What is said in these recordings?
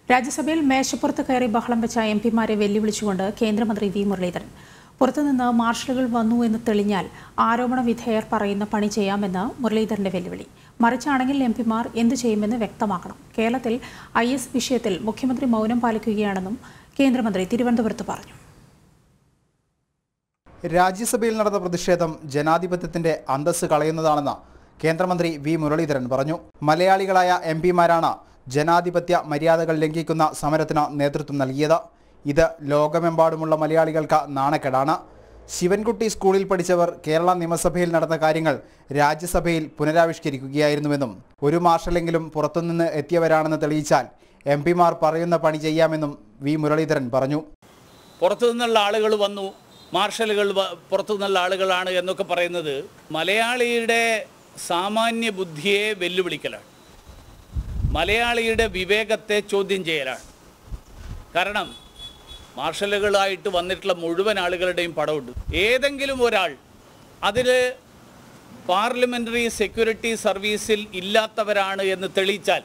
രാജ്യസഭയിൽ മേശപ്പുറത്ത് കയറി ബഹളം വെച്ച എം പിമാരെ വെല്ലുവിളിച്ചുകൊണ്ട് കേന്ദ്രമന്ത്രി വി മുരളീധരൻ പുറത്തുനിന്ന് മാർഷലുകൾ വന്നു എന്ന് തെളിഞ്ഞാൽ ആരോപണ വിധേയർ പറയുന്ന പണി ചെയ്യാമെന്ന് മുരളീധരന്റെ വെല്ലുവിളി മറിച്ചാണെങ്കിൽ എം പിമാർ എന്തു ചെയ്യുമെന്ന് വ്യക്തമാക്കണം കേരളത്തിൽ ഐ എസ് വിഷയത്തിൽ മുഖ്യമന്ത്രി മൗനം പാലിക്കുകയാണെന്നും കേന്ദ്രമന്ത്രി തിരുവനന്തപുരത്ത് പറഞ്ഞു രാജ്യസഭയിൽ നടന്ന പ്രതിഷേധം ജനാധിപത്യത്തിന്റെ അന്തസ്സ് കളയുന്നതാണെന്ന് കേന്ദ്രമന്ത്രി വി മുരളീധരൻ പറഞ്ഞു മലയാളികളായ എം പിമാരാണ് ജനാധിപത്യ മര്യാദകൾ ലംഘിക്കുന്ന സമരത്തിന് നേതൃത്വം നൽകിയത് ഇത് ലോകമെമ്പാടുമുള്ള മലയാളികൾക്ക് നാണക്കേടാണ് ശിവൻകുട്ടി സ്കൂളിൽ പഠിച്ചവർ കേരള നിയമസഭയിൽ നടന്ന കാര്യങ്ങൾ രാജ്യസഭയിൽ പുനരാവിഷ്കരിക്കുകയായിരുന്നുവെന്നും ഒരു മാർഷലെങ്കിലും പുറത്തുനിന്ന് എത്തിയവരാണെന്ന് തെളിയിച്ചാൽ എം പിമാർ പറയുന്ന പണി ചെയ്യാമെന്നും വി മുരളീധരൻ പറഞ്ഞു പുറത്തു നിന്നുള്ള ആളുകൾ വന്നു മാർഷലുകൾ വ- പുറത്തു നിന്നുള്ള ആളുകളാണ് എന്നൊക്കെ പറയുന്നത് മലയാളിയുടെ സാമാന്യ ബുദ്ധിയെ വെല്ലുവിളിക്കലാണ് മലയാളിയുടെ വിവേകത്തെ ചോദ്യം ചെയ്യലാണ് കാരണം മാർഷലുകളായിട്ട് വന്നിട്ടുള്ള മുഴുവൻ ആളുകളുടെയും പടമുണ്ട് ഏതെങ്കിലും ഒരാൾ അതിൽ പാർലമെൻ്ററി സെക്യൂരിറ്റി സർവീസിൽ ഇല്ലാത്തവരാണ് എന്ന് തെളിയിച്ചാൽ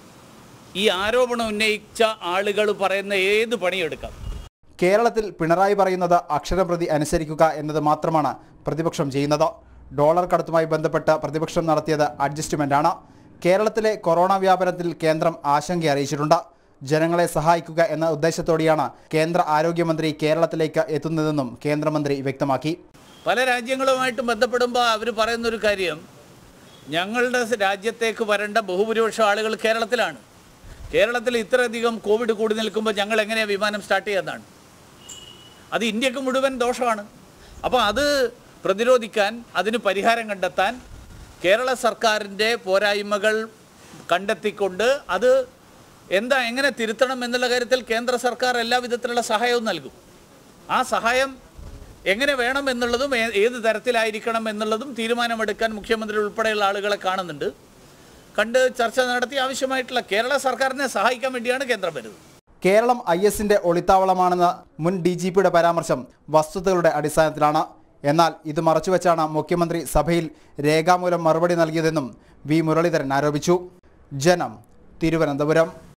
ഈ ആരോപണം ഉന്നയിച്ച ആളുകൾ പറയുന്ന ഏത് പണിയെടുക്കാം കേരളത്തിൽ പിണറായി പറയുന്നത് അക്ഷരപ്രതി അനുസരിക്കുക എന്നത് മാത്രമാണ് പ്രതിപക്ഷം ചെയ്യുന്നത് ഡോളർ കടത്തുമായി ബന്ധപ്പെട്ട് പ്രതിപക്ഷം നടത്തിയത് അഡ്ജസ്റ്റ്മെന്റാണ് കേരളത്തിലെ കൊറോണ വ്യാപനത്തിൽ കേന്ദ്രം ആശങ്ക അറിയിച്ചിട്ടുണ്ട് ജനങ്ങളെ സഹായിക്കുക എന്ന ഉദ്ദേശത്തോടെയാണ് കേന്ദ്ര ആരോഗ്യമന്ത്രി കേരളത്തിലേക്ക് എത്തുന്നതെന്നും കേന്ദ്രമന്ത്രി വ്യക്തമാക്കി പല രാജ്യങ്ങളുമായിട്ട് ബന്ധപ്പെടുമ്പോൾ അവർ പറയുന്നൊരു കാര്യം ഞങ്ങളുടെ രാജ്യത്തേക്ക് വരേണ്ട ബഹുഭൂരിപക്ഷം ആളുകൾ കേരളത്തിലാണ് കേരളത്തിൽ ഇത്രയധികം കോവിഡ് കൂടി നിൽക്കുമ്പോൾ ഞങ്ങൾ എങ്ങനെയാണ് വിമാനം സ്റ്റാർട്ട് ചെയ്യാന്നാണ് അത് ഇന്ത്യക്ക് മുഴുവൻ ദോഷമാണ് അപ്പോൾ അത് പ്രതിരോധിക്കാൻ അതിന് പരിഹാരം കണ്ടെത്താൻ കേരള സർക്കാരിൻ്റെ പോരായ്മകൾ കണ്ടെത്തിക്കൊണ്ട് അത് എന്താ എങ്ങനെ തിരുത്തണം എന്നുള്ള കാര്യത്തിൽ കേന്ദ്ര സർക്കാർ എല്ലാ വിധത്തിലുള്ള സഹായവും നൽകും ആ സഹായം എങ്ങനെ വേണം എന്നുള്ളതും ഏ- ഏത് തരത്തിലായിരിക്കണം എന്നുള്ളതും തീരുമാനമെടുക്കാൻ മുഖ്യമന്ത്രി ഉൾപ്പെടെയുള്ള ആളുകളെ കാണുന്നുണ്ട് കണ്ട് ചർച്ച നടത്തി ആവശ്യമായിട്ടുള്ള കേരള സർക്കാരിനെ സഹായിക്കാൻ വേണ്ടിയാണ് കേന്ദ്രം വരുന്നത് കേരളം ഐ എസിന്റെ ഒളിത്താവളമാണെന്ന മുൻ ഡി ജി പിയുടെ പരാമർശം വസ്തുതകളുടെ അടിസ്ഥാനത്തിലാണ് എന്നാൽ ഇത് മറച്ചുവെച്ചാണ് മുഖ്യമന്ത്രി സഭയിൽ രേഖാമൂലം മറുപടി നൽകിയതെന്നും വി മുരളീധരൻ ആരോപിച്ചു ജനം തിരുവനന്തപുരം